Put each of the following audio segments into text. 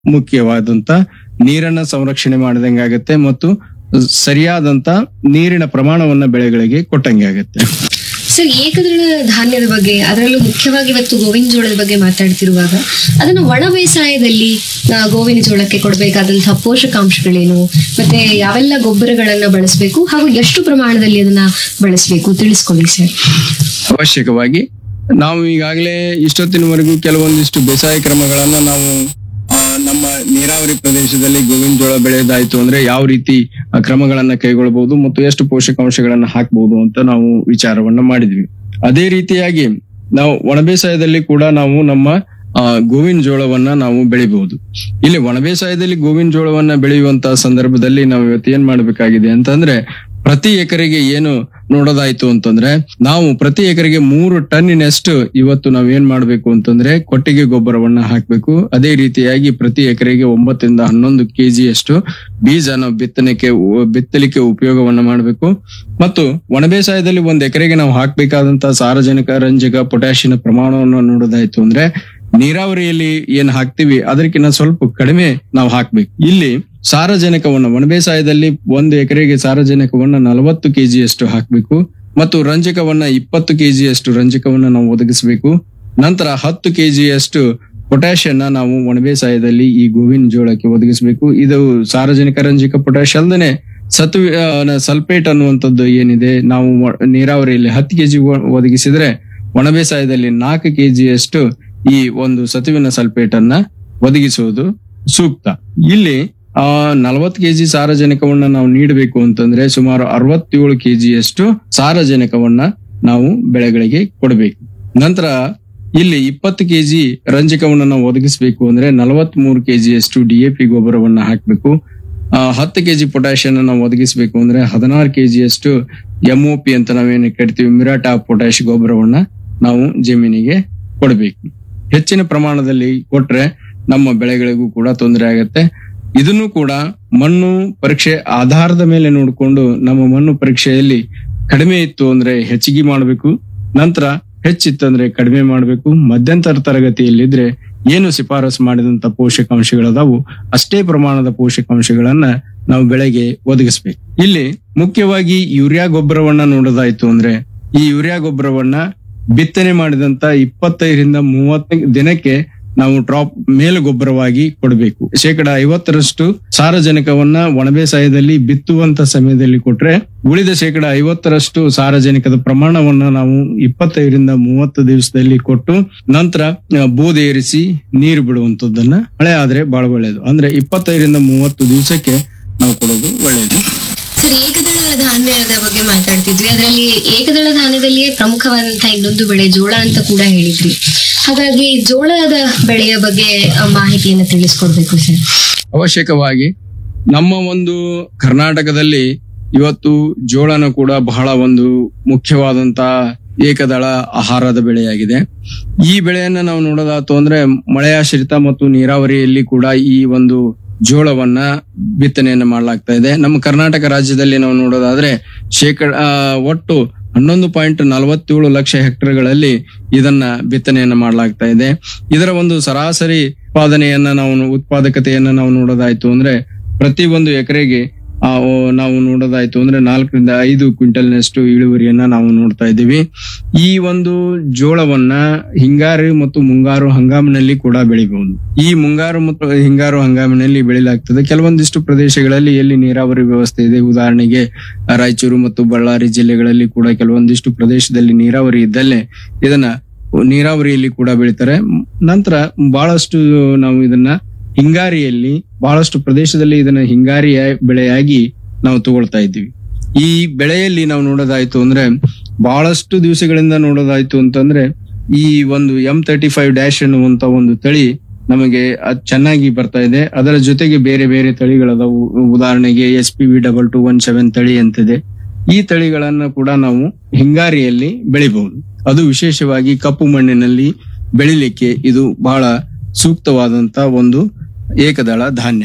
ಮುಖ್ಯವಾದಂತ ನೀರನ್ನ ಸಂರಕ್ಷಣೆ ಮಾಡಿದಂಗೆ ಆಗುತ್ತೆ ಮತ್ತು ಸರಿಯಾದಂತ ನೀರಿನ ಪ್ರಮಾಣವನ್ನ ಬೆಳೆಗಳಿಗೆ ಕೊಟ್ಟಂಗೆ ಆಗುತ್ತೆ ಸರ್ ಏಕದಳ ಧಾನ್ಯದ ಬಗ್ಗೆ ಅದರಲ್ಲೂ ಮುಖ್ಯವಾಗಿ ಇವತ್ತು ಗೋವಿನ ಜೋಳದ ಬಗ್ಗೆ ಮಾತಾಡ್ತಿರುವಾಗ ಅದನ್ನು ಒಣ ಬೇಸಾಯದಲ್ಲಿ ಆ, ಗೋವಿನ ಜೋಳಕ್ಕೆ ಕೊಡಬೇಕಾದಂತಹ ಪೋಷಕಾಂಶಗಳೇನು ಮತ್ತೆ ಯಾವೆಲ್ಲ ಗೊಬ್ಬರಗಳನ್ನ ಬಳಸಬೇಕು ಹಾಗೂ ಎಷ್ಟು ಪ್ರಮಾಣದಲ್ಲಿ ಅದನ್ನ ಬಳಸಬೇಕು ತಿಳಿಸ್ಕೊಡಿ ಸರ್ ಅವಶ್ಯಕವಾಗಿ ನಾವು ಈಗಾಗಲೇ ಇಷ್ಟೊತ್ತಿನವರೆಗೂ ಕೆಲವೊಂದಿಷ್ಟು ಬೇಸಾಯ ಕ್ರಮಗಳನ್ನ ನಾವು ಆ, ನಮ್ಮ ನೀರಾವರಿ ಪ್ರದೇಶದಲ್ಲಿ ಗೋವಿನ ಜೋಳ ಬೆಳೆಯೋದಾಯ್ತು ಅಂದ್ರೆ ಯಾವ ರೀತಿ ಆ, ಕ್ರಮಗಳನ್ನ ಕೈಗೊಳ್ಳಬಹುದು ಮತ್ತು ಎಷ್ಟು ಪೋಷಕಾಂಶಗಳನ್ನ ಹಾಕಬಹುದು ಅಂತ ನಾವು ವಿಚಾರವನ್ನ ಮಾಡಿದ್ವಿ ಅದೇ ರೀತಿಯಾಗಿ ನಾವು ಒಣ ಬೇಸಾಯದಲ್ಲಿ ಕೂಡ ನಾವು ನಮ್ಮ ಆ, ಗೋವಿನ ಜೋಳವನ್ನ ನಾವು ಬೆಳಿಬಹುದು ಇಲ್ಲಿ ಒಣ ಬೇಸಾಯದಲ್ಲಿ ಗೋವಿನ ಜೋಳವನ್ನ ಬೆಳೆಯುವಂತಹ ಸಂದರ್ಭದಲ್ಲಿ ನಾವು ಇವತ್ತು ಏನ್ ಮಾಡ್ಬೇಕಾಗಿದೆ ಅಂತಂದ್ರೆ ಪ್ರತಿ ಎಕರೆಗೆ ಏನು ನೋಡೋದಾಯ್ತು ಅಂತಂದ್ರೆ ನಾವು ಪ್ರತಿ ಎಕರೆಗೆ ಮೂರು ಟನ್ನಿನಷ್ಟು ಇವತ್ತು ನಾವ್ ಏನ್ ಮಾಡ್ಬೇಕು ಅಂತಂದ್ರೆ ಕೊಟ್ಟಿಗೆ ಗೊಬ್ಬರವನ್ನ ಹಾಕ್ಬೇಕು ಅದೇ ರೀತಿಯಾಗಿ ಪ್ರತಿ ಎಕರೆಗೆ ಒಂಬತ್ತರಿಂದ ಹನ್ನೊಂದು ಕೆಜಿಯಷ್ಟು ಬೀಜ ನಾವು ಬಿತ್ತನೆಗೆ ಬಿತ್ತಲಿಕ್ಕೆ ಉಪಯೋಗವನ್ನ ಮಾಡಬೇಕು ಮತ್ತು ಒಣ ಬೇಸಾಯದಲ್ಲಿ ಒಂದ್ ಎಕರೆಗೆ ನಾವು ಹಾಕ್ಬೇಕಾದಂತ ಸಾರಜನಕ ರಂಜಕ ಪೊಟ್ಯಾಷಿಯನ ಪ್ರಮಾಣವನ್ನು ನೋಡೋದಾಯ್ತು ಅಂದ್ರೆ ನೀರಾವರಿಯಲ್ಲಿ ಏನ್ ಹಾಕ್ತಿವಿ ಅದಕ್ಕಿಂತ ಸ್ವಲ್ಪ ಕಡಿಮೆ ನಾವು ಹಾಕ್ಬೇಕು ಇಲ್ಲಿ ಸಾರಜನಕವನ್ನ ಒಣ ಬೇಸಾಯದಲ್ಲಿ ಒಂದು ಎಕರೆಗೆ ಸಾರಜನಕವನ್ನ ನಲವತ್ತು ಕೆಜಿಯಷ್ಟು ಹಾಕ್ಬೇಕು ಮತ್ತು ರಂಜಕವನ್ನ ಇಪ್ಪತ್ತು ಕೆಜಿಯಷ್ಟು ರಂಜಕವನ್ನ ನಾವು ಒದಗಿಸಬೇಕು ನಂತರ ಹತ್ತು ಕೆಜಿಯಷ್ಟು ಪೊಟ್ಯಾಷಿಯನ್ನ ನಾವು ಒಣ ಬೇಸಾಯದಲ್ಲಿ ಈ ಗೋವಿನ ಜೋಳಕ್ಕೆ ಒದಗಿಸಬೇಕು ಇದು ಸಾರಜನಕ ರಂಜಕ ಪೊಟ್ಯಾಷ್ ಅಲ್ಲದೆ ಸತ್ವ ಆ, ಸಲ್ಫೇಟ್ ಅನ್ನುವಂಥದ್ದು ಏನಿದೆ ನಾವು ಒ- ನೀರಾವರಿಯಲ್ಲಿ ಹತ್ತು ಕೆಜಿ ಒದಗಿಸಿದ್ರೆ ಒಣ ಬೇಸಾಯದಲ್ಲಿ ನಾಲ್ಕು ಕೆಜಿಯಷ್ಟು ಈ ಒಂದು ಸತುವಿನ ಸಲ್ಫೇಟ್ ಅನ್ನ ಒದಗಿಸುವುದು ಸೂಕ್ತ ಇಲ್ಲಿ ಆ ನಲವತ್ತು ಕೆಜಿ ಸಾರಜನಕವನ್ನ ನಾವು ನೀಡಬೇಕು ಅಂತಂದ್ರೆ ಸುಮಾರು ಅರವತ್ತೇಳು ಕೆಜಿಯಷ್ಟು ಸಾರಜನಕವನ್ನ ನಾವು ಬೆಳೆಗಳಿಗೆ ಕೊಡಬೇಕು ನಂತರ ಇಲ್ಲಿ ಇಪ್ಪತ್ತು ಕೆಜಿ ರಂಜಕವನ್ನ ನಾವು ಒದಗಿಸಬೇಕು ಅಂದ್ರೆ ನಲವತ್ತ್ ಮೂರು ಕೆಜಿಯಷ್ಟು ಡಿಎಪಿ ಗೊಬ್ಬರವನ್ನ ಹಾಕಬೇಕು ಹತ್ತು ಕೆಜಿ ಪೊಟ್ಯಾಷಿಯನ್ ನಾವು ಒದಗಿಸಬೇಕು ಅಂದ್ರೆ ಹದಿನಾರು ಕೆಜಿಯಷ್ಟು ಎಂಒಪಿ ಅಂತ ನಾವೇನು ಕರಿತೀವಿ ಮಿರಾಟಾ ಪೊಟ್ಯಾಶ್ ಗೊಬ್ಬರವನ್ನ ನಾವು ಜಮೀನಿಗೆ ಕೊಡಬೇಕು ಹೆಚ್ಚಿನ ಪ್ರಮಾಣದಲ್ಲಿ ಕೊಟ್ರೆ ನಮ್ಮ ಬೆಳೆಗಳಿಗೂ ಕೂಡ ತೊಂದರೆ ಆಗತ್ತೆ ಇದನ್ನು ಕೂಡ ಮಣ್ಣು ಪರೀಕ್ಷೆ ಆಧಾರದ ಮೇಲೆ ನೋಡಿಕೊಂಡು ನಮ್ಮ ಮಣ್ಣು ಪರೀಕ್ಷೆಯಲ್ಲಿ ಕಡಿಮೆ ಇತ್ತು ಅಂದ್ರೆ ಹೆಚ್ಚಿಗೆ ಮಾಡಬೇಕು ನಂತರ ಹೆಚ್ಚಿತ್ತಂದ್ರೆ ಕಡಿಮೆ ಮಾಡಬೇಕು ಮಧ್ಯಂತರ ತರಗತಿಯಲ್ಲಿದ್ರೆ ಏನು ಶಿಫಾರಸು ಮಾಡಿದಂತ ಪೋಷಕಾಂಶಗಳದಾವು ಅಷ್ಟೇ ಪ್ರಮಾಣದ ಪೋಷಕಾಂಶಗಳನ್ನ ನಾವು ಬೆಳೆಗೆ ಒದಗಿಸ್ಬೇಕು ಇಲ್ಲಿ ಮುಖ್ಯವಾಗಿ ಯೂರಿಯಾ ಗೊಬ್ಬರವನ್ನ ನೋಡೋದಾಯ್ತು ಅಂದ್ರೆ ಈ ಯೂರಿಯಾ ಗೊಬ್ಬರವನ್ನ ಬಿತ್ತನೆ ಮಾಡಿದಂತ ಇಪ್ಪತ್ತೈದರಿಂದ ಮೂವತ್ತ ದಿನಕ್ಕೆ ನಾವು ಡ್ರಾಪ್ ಮೇಲು ಗೊಬ್ಬರವಾಗಿ ಕೊಡಬೇಕು ಶೇಕಡ ಐವತ್ತರಷ್ಟು ಸಾರಜನಕವನ್ನ ಒಣಬೇಸಾಯದಲ್ಲಿ ಬಿತ್ತುವಂತ ಸಮಯದಲ್ಲಿ ಕೊಟ್ರೆ ಉಳಿದ ಶೇಕಡ ಐವತ್ತರಷ್ಟು ಸಾರಜನಕದ ಪ್ರಮಾಣವನ್ನ ನಾವು ಇಪ್ಪತ್ತೈದರಿಂದ ಮೂವತ್ತು ದಿವಸದಲ್ಲಿ ಕೊಟ್ಟು ನಂತರ ಆ, ಬೂದಿ ಏರಿಸಿ ನೀರು ಬಿಡುವಂತದ್ದನ್ನ ಮಳೆ ಆದ್ರೆ ಬಹಳ ಒಳ್ಳೆಯದು ಅಂದ್ರೆ ಇಪ್ಪತ್ತೈದರಿಂದ ಮೂವತ್ತು ದಿವಸಕ್ಕೆ ನಾವು ಕೊಡೋದು ಒಳ್ಳೆಯದು ಸರ್ ಏಕದಳ ಧಾನ್ಯದ ಬಗ್ಗೆ ಮಾತಾಡ್ತಿದ್ವಿ ಅದರಲ್ಲಿ ಏಕದಳ ಧಾನ್ಯದಲ್ಲಿಯೇ ಪ್ರಮುಖವಾದಂತಹ ಇನ್ನೊಂದು ಬೆಳೆ ಜೋಳ ಅಂತ ಕೂಡ ಹೇಳಿದ್ರಿ ಹಾಗಾಗಿ ಜೋಳದ ಬೆಳೆಯ ಬಗ್ಗೆ ಆ, ಮಾಹಿತಿಯನ್ನ ತಿಳಿಸ್ಕೊಡ್ಬೇಕು ಸರ್ ಅವಶ್ಯಕವಾಗಿ ನಮ್ಮ ಒಂದು ಕರ್ನಾಟಕದಲ್ಲಿ ಇವತ್ತು ಜೋಳನ ಕೂಡ ಬಹಳ ಒಂದು ಮುಖ್ಯವಾದಂತ ಏಕದಳ ಆಹಾರದ ಬೆಳೆಯಾಗಿದೆ ಈ ಬೆಳೆಯನ್ನ ನಾವು ನೋಡೋದಾತು ಅಂದ್ರೆ ಮಳೆಯಾಶ್ರಿತ ಮತ್ತು ನೀರಾವರಿಯಲ್ಲಿ ಕೂಡ ಈ ಒಂದು ಜೋಳವನ್ನ ಬಿತ್ತನೆಯನ್ನ ಮಾಡಲಾಗ್ತಾ ಇದೆ ನಮ್ಮ ಕರ್ನಾಟಕ ರಾಜ್ಯದಲ್ಲಿ ನಾವು ನೋಡೋದಾದ್ರೆ ಶೇಕಡ ಆ, ಒಟ್ಟು ಹನ್ನೊಂದು ಪಾಯಿಂಟ್ ನಲವತ್ತೇಳು ಲಕ್ಷ ಹೆಕ್ಟರ್ಗಳಲ್ಲಿ ಇದನ್ನ ಬಿತ್ತನೆಯನ್ನ ಮಾಡಲಾಗ್ತಾ ಇದೆ ಇದರ ಒಂದು ಸರಾಸರಿ ಉತ್ಪಾದನೆಯನ್ನ ನಾವು ಉತ್ಪಾದಕತೆಯನ್ನ ನಾವು ನೋಡೋದಾಯ್ತು ಅಂದ್ರೆ ಪ್ರತಿ ಒಂದು ಎಕರೆಗೆ ಆ, ಓ, ನಾವು ನೋಡೋದಾಯ್ತು ಅಂದ್ರೆ ನಾಲ್ಕರಿಂದ ಐದು ಕ್ವಿಂಟಲ್ನಷ್ಟು ಇಳುವರಿಯನ್ನ ನಾವು ನೋಡ್ತಾ ಇದ್ದೀವಿ ಈ ಒಂದು ಜೋಳವನ್ನ ಹಿಂಗಾರು ಮತ್ತು ಮುಂಗಾರು ಹಂಗಾಮಿನಲ್ಲಿ ಕೂಡ ಬೆಳಿಬಹುದು ಈ ಮುಂಗಾರು ಮತ್ತು ಹಿಂಗಾರು ಹಂಗಾಮಿನಲ್ಲಿ ಬೆಳಿಲಾಗ್ತದೆ ಕೆಲವೊಂದಿಷ್ಟು ಪ್ರದೇಶಗಳಲ್ಲಿ ಎಲ್ಲಿ ನೀರಾವರಿ ವ್ಯವಸ್ಥೆ ಇದೆ ಉದಾಹರಣೆಗೆ ರಾಯಚೂರು ಮತ್ತು ಬಳ್ಳಾರಿ ಜಿಲ್ಲೆಗಳಲ್ಲಿ ಕೂಡ ಕೆಲವೊಂದಿಷ್ಟು ಪ್ರದೇಶದಲ್ಲಿ ನೀರಾವರಿ ಇದ್ದಲ್ಲೇ ಇದನ್ನ ನೀರಾವರಿಯಲ್ಲಿ ಕೂಡ ಬೆಳಿತಾರೆ ಮ್, ನಂತರ ಬಹಳಷ್ಟು ನಾವು ಇದನ್ನ ಹಿಂಗಾರಿಯಲ್ಲಿ ಬಹಳಷ್ಟು ಪ್ರದೇಶದಲ್ಲಿ ಇದನ್ನ ಹಿಂಗಾರಿ ಬೆಳೆಯಾಗಿ ನಾವು ತಗೊಳ್ತಾ ಇದ್ದೀವಿ ಈ ಬೆಳೆಯಲ್ಲಿ ನಾವು ನೋಡೋದಾಯ್ತು ಅಂದ್ರೆ ಬಹಳಷ್ಟು ದಿವಸಗಳಿಂದ ನೋಡೋದಾಯ್ತು ಅಂತಂದ್ರೆ ಈ ಒಂದು ಎಂ ತರ್ಟಿ ಫೈವ್ ಡ್ಯಾಶ್ ಅನ್ನುವಂತ ಒಂದು ತಳಿ ನಮಗೆ ಅದ್ ಚೆನ್ನಾಗಿ ಬರ್ತಾ ಇದೆ ಅದರ ಜೊತೆಗೆ ಬೇರೆ ಬೇರೆ ತಳಿಗಳದಾವು ಉದಾಹರಣೆಗೆ S P V double two one seven ತಳಿ ಅಂತಿದೆ ಈ ತಳಿಗಳನ್ನ ಕೂಡ ನಾವು ಹಿಂಗಾರಿಯಲ್ಲಿ ಬೆಳಿಬಹುದು ಅದು ವಿಶೇಷವಾಗಿ ಕಪ್ಪು ಮಣ್ಣಿನಲ್ಲಿ ಬೆಳಿಲಿಕ್ಕೆ ಇದು ಬಹಳ ಸೂಕ್ತವಾದಂತ ಒಂದು ಏಕದಳ ಧಾನ್ಯ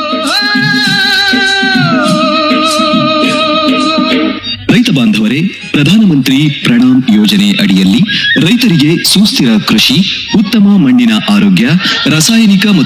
ರೈತ ಬಾಂಧವರೇ ಪ್ರಧಾನಮಂತ್ರಿ ಪ್ರಣಾಮ್ ಯೋಜನೆ ಅಡಿಯಲ್ಲಿ ರೈತರಿಗೆ ಸುಸ್ಥಿರ ಕೃಷಿ ಉತ್ತಮ ಮಣ್ಣಿನ ಆರೋಗ್ಯ ರಾಸಾಯನಿಕ ಮತ್ತು